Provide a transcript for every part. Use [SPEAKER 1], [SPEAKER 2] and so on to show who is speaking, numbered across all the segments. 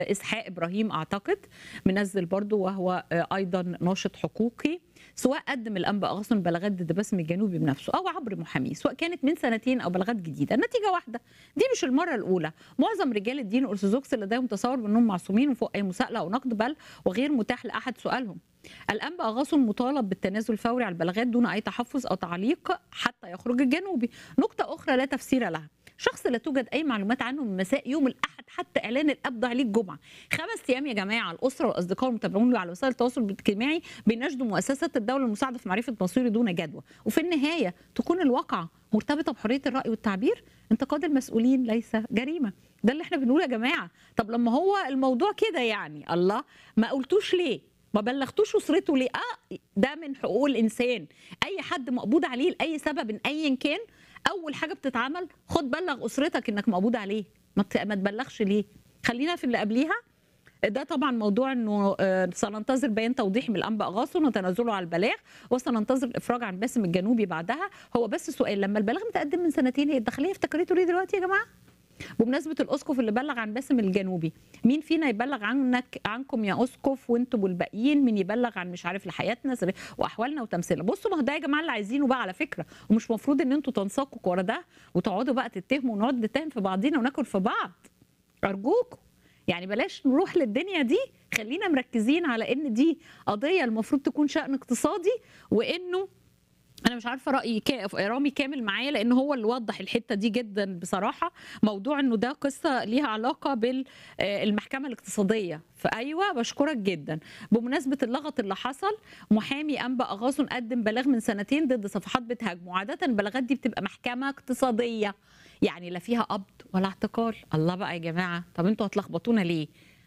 [SPEAKER 1] اسحاق ابراهيم اعتقد منزل برضو وهو ايضا ناشط حقوقي سواء قدم الانباء اغاثن بلاغات ضد باسم الجنوبي بنفسه او عبر محاميه سواء كانت من سنتين او بلاغات جديده النتيجه واحده دي مش المره الاولى معظم رجال الدين الارثوذكس لديهم تصور بانهم معصومين وفوق اي مساءله او نقد بل وغير متاح لاحد سؤالهم الانباء اغاثن مطالب بالتنازل الفوري على البلاغات دون اي تحفظ او تعليق حتى يخرج الجنوبي نقطه اخرى لا تفسير لها شخص لا توجد اي معلومات عنه من مساء يوم الاحد حتى اعلان القبض عليه الجمعه خمس ايام يا جماعه الاسره والاصدقاء المتابعون له على وسائل التواصل الاجتماعي بيناشدوا مؤسسات الدوله المساعده في معرفه مصيره دون جدوى وفي النهايه تكون الواقعه مرتبطه بحريه الراي والتعبير انتقاد المسؤولين ليس جريمه ده اللي احنا بنقوله يا جماعه طب لما هو الموضوع كده يعني الله ما قلتوش ليه ما بلغتوش اسرته ليه اه ده من حقوق الانسان اي حد مقبوض عليه لاي سبب ايا كان اول حاجه بتتعمل خد بلغ اسرتك انك مقبوض عليه ما ما تبلغش ليه خلينا في اللي قبليها ده طبعا موضوع انه سننتظر بيان توضيح من الانباء غاصن وتنازله على البلاغ وسننتظر الافراج عن باسم الجنوبي بعدها هو بس سؤال لما البلاغ متقدم من سنتين هي الداخليه افتكرته ليه دلوقتي يا جماعه بمناسبه الاسقف اللي بلغ عن باسم الجنوبي مين فينا يبلغ عنك عنكم يا اسقف وانتم والباقيين مين يبلغ عن مش عارف لحياتنا واحوالنا وتمثيلنا بصوا ما هو ده يا جماعه اللي عايزينه بقى على فكره ومش مفروض ان انتم تنساقوا ورا ده وتقعدوا بقى تتهموا ونقعد نتهم في بعضينا وناكل في بعض ارجوكم يعني بلاش نروح للدنيا دي خلينا مركزين على ان دي قضيه المفروض تكون شان اقتصادي وانه انا مش عارفه رايي رامي كامل معايا لان هو اللي وضح الحته دي جدا بصراحه موضوع انه ده قصه ليها علاقه بالمحكمه الاقتصاديه فايوه بشكرك جدا بمناسبه اللغط اللي حصل محامي انبا اغاثن قدم بلاغ من سنتين ضد صفحات بتهاجمه عاده البلاغات دي بتبقى محكمه اقتصاديه يعني لا فيها قبض ولا اعتقال الله بقى يا جماعه طب انتوا هتلخبطونا ليه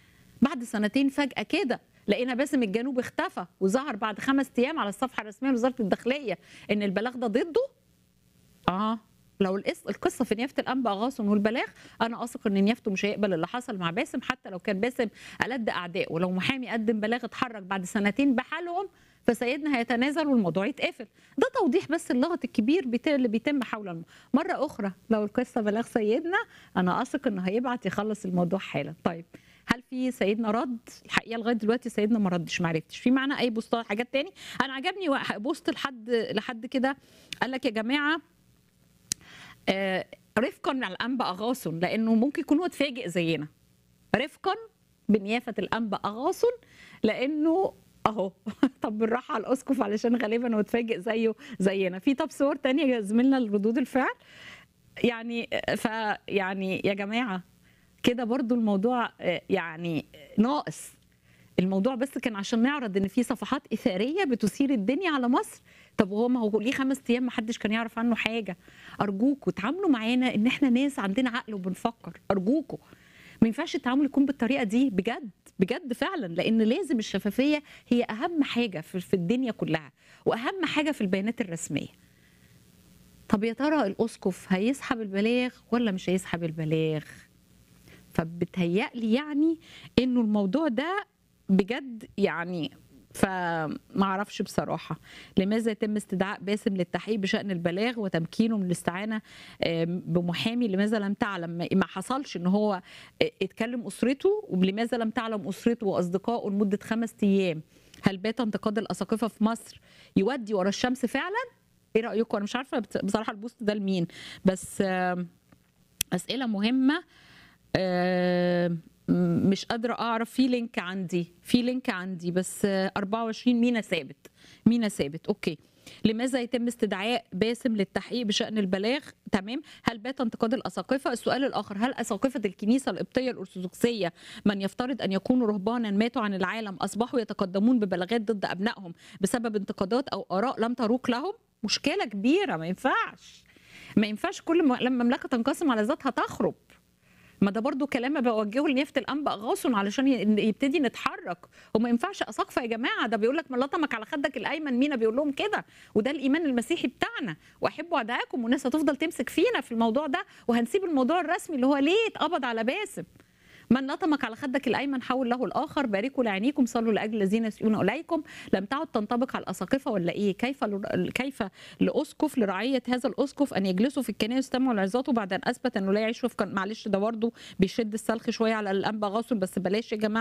[SPEAKER 1] بعد سنتين فجاه كده لقينا باسم الجنوب اختفى وظهر بعد خمس ايام على الصفحه الرسميه لوزاره الداخليه ان البلاغ ده ضده اه لو القصه في نيافه الانباء غاصن والبلاغ انا اثق ان نيافته مش هيقبل اللي حصل مع باسم حتى لو كان باسم ألد اعدائه ولو محامي قدم بلاغ اتحرك بعد سنتين بحالهم فسيدنا هيتنازل والموضوع يتقفل ده توضيح بس اللغط الكبير اللي بيتم حول الموضوع. مره اخرى لو القصه بلاغ سيدنا انا اثق انه هيبعت يخلص الموضوع حالا طيب هل في سيدنا رد الحقيقه لغايه دلوقتي سيدنا ما ردش ما عرفتش في معنى اي بوستات حاجات تاني انا عجبني بوست لحد لحد كده قال لك يا جماعه آه رفقا مع الانبا اغاصن لانه ممكن يكون هو اتفاجئ زينا رفقا بنيافه الانبا اغاصن لانه اهو طب بالراحه على الاسقف علشان غالبا هو اتفاجئ زيه زينا في طب صور تانية يا زميلنا لردود الفعل يعني فيعني يا جماعه كده برضو الموضوع يعني ناقص الموضوع بس كان عشان نعرض ان في صفحات اثاريه بتثير الدنيا على مصر طب وهو ما هو ليه خمس ايام ما حدش كان يعرف عنه حاجه ارجوكوا تعاملوا معانا ان احنا ناس عندنا عقل وبنفكر ارجوكوا ما ينفعش التعامل يكون بالطريقه دي بجد بجد فعلا لان لازم الشفافيه هي اهم حاجه في الدنيا كلها واهم حاجه في البيانات الرسميه طب يا ترى الاسقف هيسحب البلاغ ولا مش هيسحب البلاغ فبتهيألي يعني انه الموضوع ده بجد يعني فما اعرفش بصراحه لماذا يتم استدعاء باسم للتحقيق بشان البلاغ وتمكينه من الاستعانه بمحامي لماذا لم تعلم ما حصلش ان هو اتكلم اسرته ولماذا لم تعلم اسرته واصدقائه لمده خمس ايام هل بات انتقاد الاساقفه في مصر يودي ورا الشمس فعلا ايه رايكم انا مش عارفه بصراحه البوست ده لمين بس اسئله مهمه أه مش قادرة أعرف في لينك عندي في لينك عندي بس 24 مينا ثابت مينا ثابت أوكي لماذا يتم استدعاء باسم للتحقيق بشأن البلاغ تمام هل بات انتقاد الأساقفة السؤال الآخر هل أساقفة الكنيسة القبطية الأرثوذكسية من يفترض أن يكونوا رهبانا ماتوا عن العالم أصبحوا يتقدمون ببلاغات ضد أبنائهم بسبب انتقادات أو آراء لم تروق لهم مشكلة كبيرة ما ينفعش ما ينفعش كل ما لما مملكة تنقسم على ذاتها تخرب ما ده برضو كلام بوجهه لنيافه الانباء غاصن علشان يبتدي نتحرك وما ينفعش اساقفه يا جماعه ده بيقول لك من لطمك على خدك الايمن مينا بيقول لهم كده وده الايمان المسيحي بتاعنا واحبوا اعدائكم والناس هتفضل تمسك فينا في الموضوع ده وهنسيب الموضوع الرسمي اللي هو ليه اتقبض على باسم من لطمك على خدك الايمن حول له الاخر باركوا لعينيكم صلوا لاجل الذين يسيئون اليكم لم تعد تنطبق على الاساقفه ولا ايه كيف ل... كيف لاسقف لرعيه هذا الاسقف ان يجلسوا في الكنائس يستمعوا لعظاته بعد ان اثبت انه لا يعيش وفقا معلش ده برضه بيشد السلخ شويه على الانبا غاصن بس بلاش يا جماعه